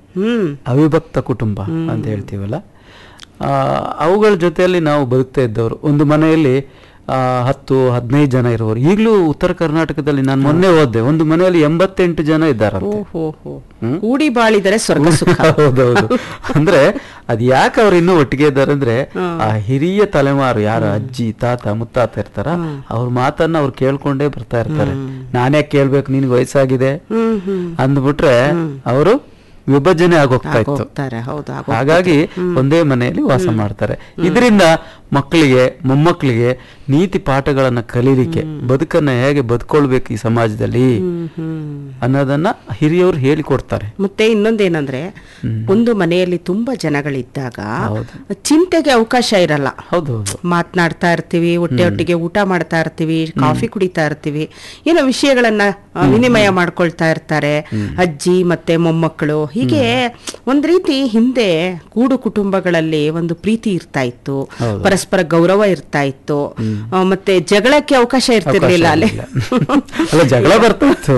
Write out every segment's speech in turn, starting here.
ಹ್ಮ್ ಅವಿಭಕ್ತ ಕುಟುಂಬ ಅಂತ ಹೇಳ್ತೀವಲ್ಲ ಆ, ಅವುಗಳ ಜೊತೆಯಲ್ಲಿ ನಾವು ಬದುಕ್ತಾ ಇದ್ದವರು ಒಂದು ಮನೆಯಲ್ಲಿ ಆ, ಹತ್ತು ಹದಿನೈದು ಜನ ಇರುವವರು ಈಗಲೂ ಉತ್ತರ ಕರ್ನಾಟಕದಲ್ಲಿ ನಾನು ಮೊನ್ನೆ ಓದ್ದೆ ಒಂದು ಮನೆಯಲ್ಲಿ ಎಂಬತ್ತೆಂಟು ಜನ ಇದ್ದಾರಂತೆ ಓಹೋ ಹೋ ಕೂಡಿ ಬಾಳಿದರೆ ಸ್ವರ್ಗ ಸುಖ ಹೌದೌದು ಅಂದ್ರೆ ಅದ್ ಯಾಕೆ ಅವ್ರು ಇನ್ನೂ ಒಟ್ಟಿಗೆ ಇದ್ದಾರೆ ಅಂದ್ರೆ ಆ ಹಿರಿಯ ತಲೆಮಾರು ಯಾರು ಅಜ್ಜಿ ತಾತ ಮುತ್ತಾತ ಇರ್ತಾರ ಅವ್ರ ಮಾತನ್ನ ಅವ್ರು ಕೇಳ್ಕೊಂಡೇ ಬರ್ತಾ ಇರ್ತಾರೆ ನಾನ್ಯಾಕೆ ಕೇಳ್ಬೇಕು ನಿನ್ಗೆ ವಯಸ್ಸಾಗಿದೆ ಹ್ಮ್ ಹ್ಮ್ ಅಂದ್ಬಿಟ್ರೆ ಅವರು ವಿಭಜನೆ ಆಗೋಗ್ತಾ ಇತ್ತು ಹೋಗ್ತಾರೆ ಹೌದು ಆಗೋ- ಹಾಗಾಗಿ ಒಂದೇ ಮನೆಯಲ್ಲಿ ವಾಸ ಮಾಡ್ತಾರೆ ಇದರಿಂದ ಮಕ್ಕಳಿಗೆ ಮೊಮ್ಮಕ್ಕಳಿಗೆ ನೀತಿ ಪಾಠಗಳನ್ನ ಕಲೀಲಿಕ್ಕೆ ಬದುಕನ್ನ ಹೇಗೆ ಬದುಕೊಳ್ಬೇಕು ಈ ಸಮಾಜದಲ್ಲಿ ಹ್ಮ್ ಹ್ಮ್ ಅನ್ನೋದನ್ನ ಹಿರಿಯವರು ಹೇಳಿಕೊಡ್ತಾರೆ ಮತ್ತೆ ಇನ್ನೊಂದೇನಂದ್ರೆ ಒಂದು ಮನೆಯಲ್ಲಿ ತುಂಬಾ ಜನಗಳಿದ್ದಾಗ ಹೌದು. ಚಿಂತೆಗೆ ಅವಕಾಶ ಇರಲ್ಲ ಹೌದು ಹೌದು ಮಾತನಾಡ್ತಾ ಇರ್ತೀವಿ ಹೊಟ್ಟೆ ಒಟ್ಟಿಗೆ ಊಟ ಮಾಡ್ತಾ ಇರ್ತೀವಿ ಕಾಫಿ ಕುಡಿತಾ ಇರ್ತೀವಿ ಏನೋ ವಿಷಯಗಳನ್ನ ಆ, ವಿನಿಮಯ ಮಾಡ್ಕೊಳ್ತಾ ಇರ್ತಾರೆ ಅಜ್ಜಿ ಮತ್ತೆ ಮೊಮ್ಮಕ್ಕಳು ಹೀಗೆ ಒಂದ್ ರೀತಿ ಹಿಂದೆ ಕೂಡು ಕುಟುಂಬಗಳಲ್ಲಿ ಒಂದು ಪ್ರೀತಿ ಇರ್ತಾ ಇತ್ತು ಹೌದು. ಪರಸ್ಪರ ಗೌರವ ಇರ್ತಾ ಇತ್ತು ಆ, ಮತ್ತೆ ಜಗಳಕ್ಕೆ ಅವಕಾಶ ಇರ್ತಿರ್ಲಿಲ್ಲ ಅಲ್ಲಿ ಅಲ್ಲ ಜಗಳ ಬರ್ತಾ ಇತ್ತು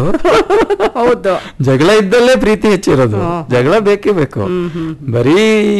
ಹೌದು ಜಗಳ ಇದ್ದಲ್ಲೇ ಪ್ರೀತಿ ಹೆಚ್ಚಿರೋದು ಜಗಳ ಬೇಕೇ ಬೇಕು ಬರೀ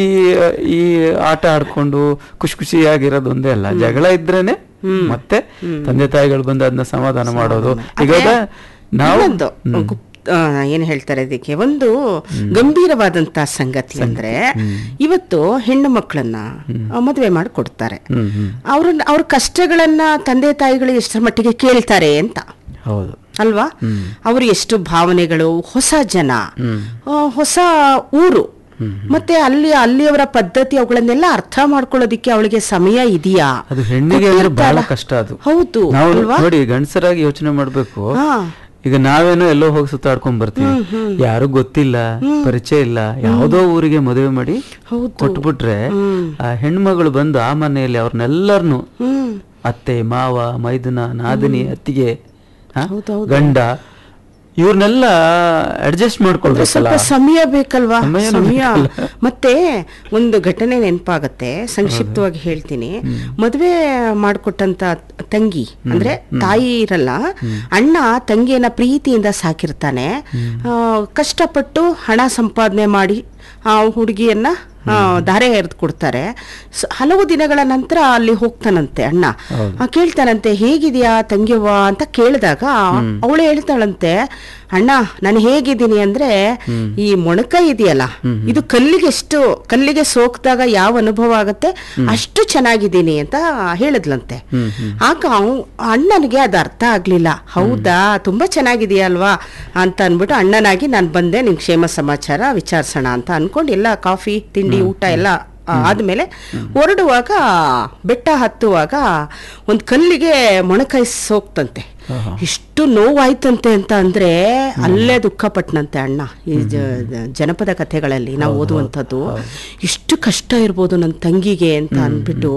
ಈ ಆಟ ಆಡ್ಕೊಂಡು ಖುಷಿ ಖುಷಿಯಾಗಿರೋದು ಒಂದೇ ಅಲ್ಲ ಜಗಳ ಇದ್ರೇನೆ ಮತ್ತೆ ತಂದೆ ತಾಯಿಗಳು ಬಂದು ಅದನ್ನ ಸಮಾಧಾನ ಮಾಡೋದು ಈಗ ನಾವು ಇನ್ನೊಂದು ಗುಪ್- ಆ, ಏನ್ ಹೇಳ್ತಾರೆ ಇದಕ್ಕೆ ಒಂದು ಗಂಭೀರವಾದಂತ ಸಂಗತಿ ಅಂದ್ರೆ ಇವತ್ತು ಹೆಣ್ಣು ಮಕ್ಕಳನ್ನ ಆ, ಮದುವೆ ಮಾಡಿ ಕೊಡ್ತಾರೆ ಹ್ಮ್ ಹ್ಮ್ ಅವ್ರನ್ನ ಅವ್ರ ಕಷ್ಟಗಳನ್ನ ತಂದೆ ತಾಯಿಗಳು ಎಷ್ಟರ ಮಟ್ಟಿಗೆ ಕೇಳ್ತಾರೆ ಅಂತ ಹೌದು ಅಲ್ವಾ ಅವರು ಎಷ್ಟು ಭಾವನೆಗಳು ಹೊಸ ಜನ ಆ, ಹೊಸ ಊರು ಮತ್ತೆ ಅಲ್ಲಿ ಅಲ್ಲಿಯವರ ಪದ್ಧತಿ ಅವುಗಳನ್ನೆಲ್ಲ ಅರ್ಥ ಮಾಡ್ಕೊಳ್ಳೋದಿಕ್ಕೆ ಅವಳಿಗೆ ಸಮಯ ಇದೆಯಾ ಅದು ಹೆಣ್ಣಿಗೆ ಅಂದ್ರೆ ಬಹಳ ಕಷ್ಟ ಅದು ಹೌದು ನಾವು ಅಲ್ವಾ ನೋಡಿ ಗಂಡಸರಾಗಿ ಯೋಚನೆ ಮಾಡ್ಬೇಕು ಹಾ ಈಗ ನಾವೇನೋ ಎಲ್ಲೋ ಹೋಗಿ ಸುತ್ತಾಡ್ಕೊಂಡ್ ಬರ್ತೀವಿ ಯಾರು ಗೊತ್ತಿಲ್ಲ ಪರಿಚಯ ಇಲ್ಲ ಯಾವ್ದೋ ಊರಿಗೆ ಮದುವೆ ಮಾಡಿ ಹೌದು. ಕೊಟ್ಬಿಟ್ರೆ ಆ ಹೆಣ್ಮಗಳು ಬಂದು ಆ ಮನೆಯಲ್ಲಿ ಅವ್ರನ್ನೆಲ್ಲರನ್ನು ಹ್ಮ್ ಅತ್ತೆ ಮಾವ ಮೈದುನ ನಾದಿನಿ ಅತ್ತಿಗೆ ಹ? ಹೌದೌದು. ಗಂಡ ಇವ್ರನ್ನೆಲ್ಲ ಅಡ್ಜಸ್ಟ್ ಮಾಡ್ಕೊಳ್ಬೇಕಲ್ಲ ಸ್ವಲ್ಪ ಸಮಯ ಬೇಕಲ್ವಾ ಸಮಯನೂ ಸಮಯ ಬೇಕಲ್ಲ. ಮತ್ತೆ ಒಂದು ಘಟನೆ ನೆನಪಾಗತ್ತೆ ಸಂಕ್ಷಿಪ್ತವಾಗಿ ಹೇಳ್ತೀನಿ ಮದುವೆ ಮಾಡಿಕೊಟ್ಟಂತ ತಂಗಿ ಅಂದ್ರೆ ತಾಯಿ ಇರಲ್ಲ ಅಣ್ಣ ತಂಗಿಯನ್ನ ಪ್ರೀತಿಯಿಂದ ಸಾಕಿರ್ತಾನೆ ಆ, ಕಷ್ಟಪಟ್ಟು ಹಣ ಸಂಪಾದನೆ ಮಾಡಿ ಆ ಹುಡುಗಿಯನ್ನ ಆ, ಧಾರೆ ಎರೆದು ಕೊಡ್ತಾರೆ ಸ- ಹಲವು ದಿನಗಳ ನಂತರ ಅಲ್ಲಿ ಹೋಗ್ತಾನಂತೆ ಅಣ್ಣ ಆ, ಕೇಳ್ತಾನಂತೆ ಹೇಗಿದ್ಯಾ ತಂಗಿವ್ವ ಅಂತ ಕೇಳಿದಾಗ ಅವಳು ಹೇಳ್ತಾಳಂತೆ ಅಣ್ಣ ನಾನು ಹೇಗಿದ್ದೀನಿ ಅಂದ್ರೆ ಈ ಮೊಣಕ ಇದೆಯಲ್ಲ ಇದು ಕಲ್ಲಿಗೆ ಎಷ್ಟು ಕಲ್ಲಿಗೆ ಸೋಕ್ದಾಗ ಯಾವ ಅನುಭವ ಆಗತ್ತೆ ಅಷ್ಟು ಚೆನ್ನಾಗಿದ್ದೀನಿ ಅಂತ ಹೇಳಿದ್ಲಂತೆ ಆಗ ಅವ್- ಅಣ್ಣನಿಗೆ ಅದು ಅರ್ಥ ಆಗ್ಲಿಲ್ಲ ಹೌದಾ ತುಂಬಾ ಚೆನ್ನಾಗಿದೆಯಾ ಅಲ್ವಾ ಅಂತ ಅನ್ಬಿಟ್ಟು ಅಣ್ಣನಾಗಿ ನಾನು ಬಂದೆ ನಿನ್ ಕ್ಷೇಮ ಸಮಾಚಾರ ವಿಚಾರಿಸೋಣ ಅಂತ ಅನ್ಕೊಂಡು ಎಲ್ಲ ಕಾಫಿ ತಿಂಡಿ ಊಟ ಎಲ್ಲ ಆ, ಆದ್ಮೇಲೆ ಹೊರಡುವಾಗ ಬೆಟ್ಟ ಹತ್ತುವಾಗ ಒಂದು ಕಲ್ಲಿಗೆ ಮೊಣಕೈ ಸೋಕ್ತಂತೆ ಇಷ್ಟು ನೋವಾಯ್ತಂತೆ ಅಂತ ಅಂದ್ರೆ ಅಲ್ಲೇ ದುಃಖಪಟ್ನಂತೆ ಅಣ್ಣ ಈ ಜ- ಜನಪದ ಕಥೆಗಳಲ್ಲಿ ನಾವು ಓದುವಂಥದ್ದು ಇಷ್ಟು ಕಷ್ಟ ಇರ್ಬೋದು ನನ್ನ ತಂಗಿಗೆ ಅಂತ ಅಂದ್ಬಿಟ್ಟು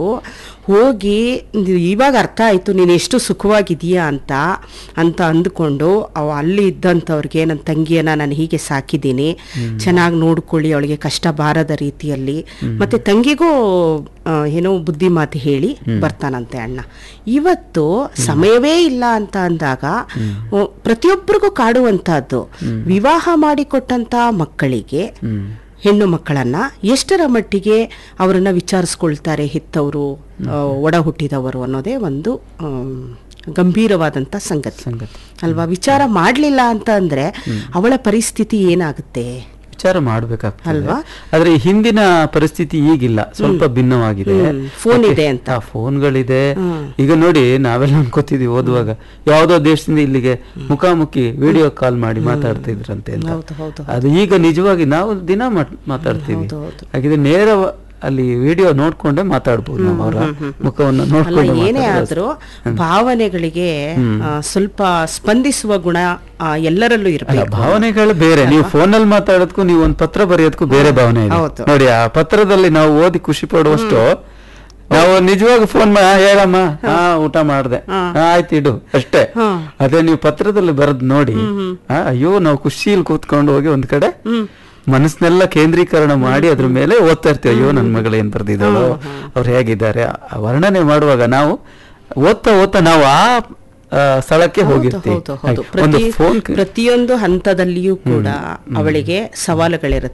ಹೋಗಿ ಇವಾಗ ಅರ್ಥ ಆಯ್ತು ನೀನು ಎಷ್ಟು ಸುಖವಾಗಿದೀಯಾ ಅಂತ ಅಂತ ಅಂದ್ಕೊಂಡು ಅವ ಅಲ್ಲಿ ಇದ್ದಂಥವ್ರಿಗೆ ನನ್ನ ತಂಗಿಯನ್ನ ನಾನು ಹೀಗೆ ಸಾಕಿದ್ದೀನಿ ಚೆನ್ನಾಗಿ ನೋಡ್ಕೊಳ್ಳಿ ಅವಳಿಗೆ ಕಷ್ಟ ಬಾರದ ರೀತಿಯಲ್ಲಿ ಮತ್ತೆ ತಂಗಿಗೂ ಆ, ಏನೋ ಬುದ್ಧಿ ಮಾತು ಹೇಳಿ ಬರ್ತಾನಂತೆ ಅಣ್ಣ ಇವತ್ತು ಸಮಯವೇ ಇಲ್ಲ ಅಂತ ಅಂದಾಗ ಓ, ಪ್ರತಿಯೊಬ್ಬರಿಗೂ ಕಾಡುವಂತಹದ್ದು ವಿವಾಹ ಮಾಡಿಕೊಟ್ಟಂತ ಮಕ್ಕಳಿಗೆ ಹೆಣ್ಣು ಮಕ್ಕಳನ್ನ ಎಷ್ಟರ ಮಟ್ಟಿಗೆ ಅವರನ್ನ ವಿಚಾರಿಸ್ಕೊಳ್ತಾರೆ ಹೆತ್ತವರು ಆ, ಒಡ ಹುಟ್ಟಿದವರು ಅನ್ನೋದೇ ಒಂದು ಆಮ್, ಗಂಭೀರವಾದಂತ ಸಂಗತಿ ಸಂಗತಿ ಅಲ್ವಾ ವಿಚಾರ ಮಾಡ್ಲಿಲ್ಲ ಅಂತ ಅಂದ್ರೆ ಅವಳ ಪರಿಸ್ಥಿತಿ ಏನಾಗುತ್ತೆ ವಿಚಾರ ಮಾಡ್ಬೇಕಾಗ್ತದೆ ಅಲ್ವಾ? ಆದ್ರೆ ಈ ಹಿಂದಿನ ಪರಿಸ್ಥಿತಿ ಈಗಿಲ್ಲ ಸ್ವಲ್ಪ ಭಿನ್ನವಾಗಿದೆ ಹ್ಮ್. ಫೋನ್ ಮತ್ತೆ- ಇದೆ ಅಂತ. ಆ, ಫೋನ್ಗಳಿದೆ ಈಗ ನೋಡಿ ನಾವೆಲ್ಲ ಅನ್ಕೋತಿದೀವಿ ಓದುವಾಗ ಯಾವ್ದೋ ದೇಶದಿಂದ ಇಲ್ಲಿಗೆ ಮುಖಾಮುಖಿ ವಿಡಿಯೋ ಕಾಲ್ ಮಾಡಿ ಮಾತಾಡ್ತಿದ್ರಂತೆ ಅಂತ ಹೌದು ಹೌದು ಅದು ಈಗ ನಿಜವಾಗಿ ನಾವು ದಿನ ಮಾತ್- ಮಾತಾಡ್ತೀವಿ ಹೌದು, ಹೌದು. ಹಾಗಿದ್ರೆ ನೇರ ಅಲ್ಲಿ ವಿಡಿಯೋ ನೋಡ್ಕೊಂಡೇ ಮಾತಾಡ್ಬೋದು ನಾವು ಅವರ ಮುಖವನ್ನ ಅಲ್ಲ ನೋಡ್ಕೊಂಡು ಏನೇ ಮಾತಾಡೋದು. ಆದ್ರೂ ಭಾವನೆಗಳಿಗೆ ಆ, ಸ್ವಲ್ಪ ಸ್ಪಂದಿಸುವ ಗುಣ ಆ, ಎಲ್ಲರಲ್ಲೂ ಅಲ್ಲ ಇರಬೇಕು ಭಾವನೆಗಳು ಬೇರೆ ನೀವು ಫೋನಲ್ಲಿ ಮಾತಾಡೋದಕ್ಕೂ ನೀವು ಒಂದು ಪತ್ರ ಬರೆಯೋದಕ್ಕೂ ಬೇರೆ ಭಾವನೆ ಇದೆ ಹೌದು. ನೋಡಿ ಆ ಪತ್ರದಲ್ಲಿ ನಾವು ಓದಿ ಖುಷಿ ಪಡುವಷ್ಟು ನಾವು ನಿಜವಾಗಿ ಫೋನ್ ಹೇಳಮ್ಮ ಹಾ ಊಟ ಮಾಡ್ದೆ ಹಾ, ಆಯ್ತು ಇಡು ಅಷ್ಟೇ ಹಾ. ಅದೇ ನೀವು ಪತ್ರದಲ್ಲಿ ಬರೆದ್ ನೋಡಿ ಆ, ಅಯ್ಯೋ ನಾವು ಖುಷಿಯಲ್ಲಿ ಕೂತ್ಕೊಂಡು ಹೋಗಿ ಒಂದ್ ಕಡೆ ಮನಸ್ಸನ್ನೆಲ್ಲ ಕೇಂದ್ರೀಕರಣ ಮಾಡಿ ಅದ್ರ ಮೇಲೆ ಓದ್ತಾ ಇರ್ತೀವಿ ಅಯ್ಯೋ ನನ್ ಮಗಳು ಏನ್ ಬರ್ದಿದ್ದಾಳೋ ಅವ್ರು ಹೇಗಿದ್ದಾರೆ ಆ ವರ್ಣನೆ ಮಾಡುವಾಗ ನಾವು ಓದ್ತಾ ಓದ್ತಾ ನಾವು ಆ ಆ, ಸ್ಥಳಕ್ಕೆ ಹೋಗಿರ್ತೀವಿ ಹೌದು ಹೌದು ಹಾಗೆ ಒಂದು ಪ್ರತಿ ಫೋನ್ ಪ್ರತಿಯೊಂದು ಹಂತದಲ್ಲಿಯೂ ಕೂಡ ಅವಳಿಗೆ ಸವಾಲುಗಳಿರುತ್ತೆ